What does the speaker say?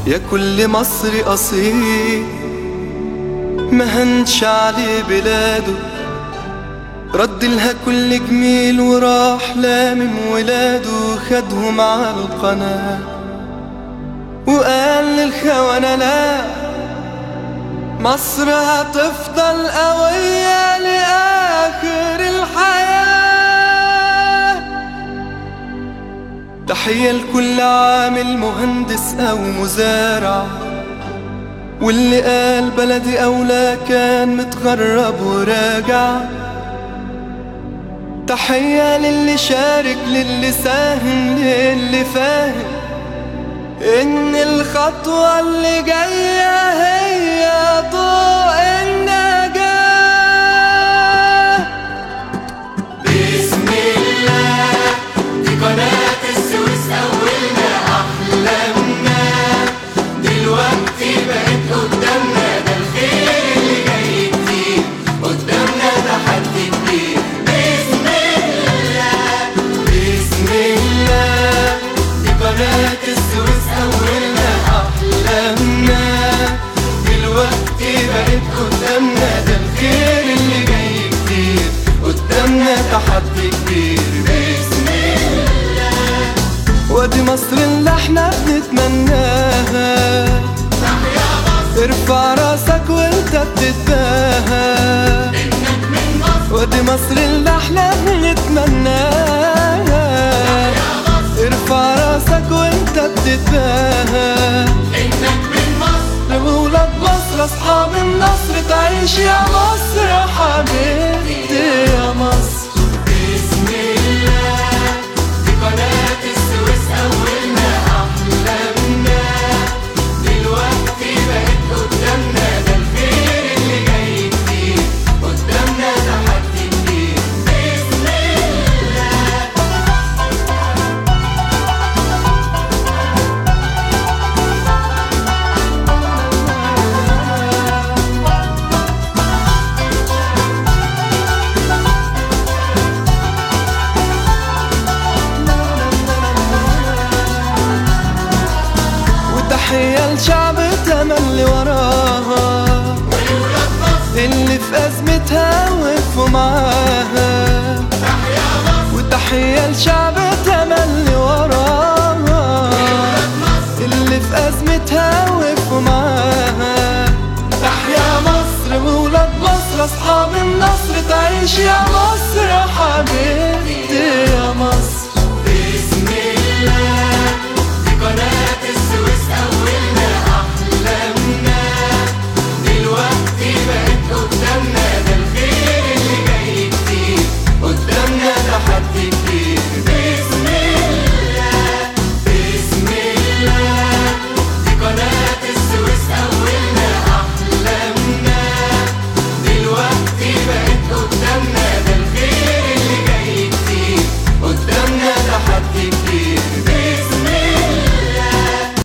يا كل مصري أصيل ما هنش عليه بلاده رد لها كل جميل وراح لامم ولاده خدهم على القناة وقال للخونة لا مصر هتفضل قوية لآخر الحياة تحية لكل عامل مهندس أو مزارع واللي قال بلدي أولى كان متغرب وراجع تحية للي شارك للي ساهم للي فاهم إن الخطوة اللي جاية هي ضوء النجاة بسم الله دي قناة السويس أولنا أحلامنا دلوقتي بقت قدامنا ده الخير اللي جاي كتير قدامنا تحدي كبير بسم الله بسم الله دي قناة السويس أولنا أحلامنا دلوقتي بقت قدامنا ده الخير اللي جاي كتير قدامنا تحدي كبير بسم الله وادي مصر اللي احنا بنتمناها تحيا مصر ارفع راسك وانت بتتباهى إنك من مصر وادي مصر اللي احنا بنتمناها يا مصر ارفع راسك وانت بتتباهى إنك من مصر لولاد مصر اصحاب النصر تعيش يا مصر يا حبيبتي يا مصر بسم الله دي قناة السويس أولنا أحلامنا دلوقتي بقت قدامنا ده الخير اللي جاي كتير قدامنا تحدي كبير بسم الله وتحية لشعب تملي وراها ولولاد مصر اللي في أزمتها وقفوا معاها تحيا مصر وتحية لشعب تملي وراها ولولاد مصر اللي في أزمتها وقفوا معاها تحيا مصر وولاد مصر أصحاب النصر تعيش يا مصر يا حبيبتي يا مصر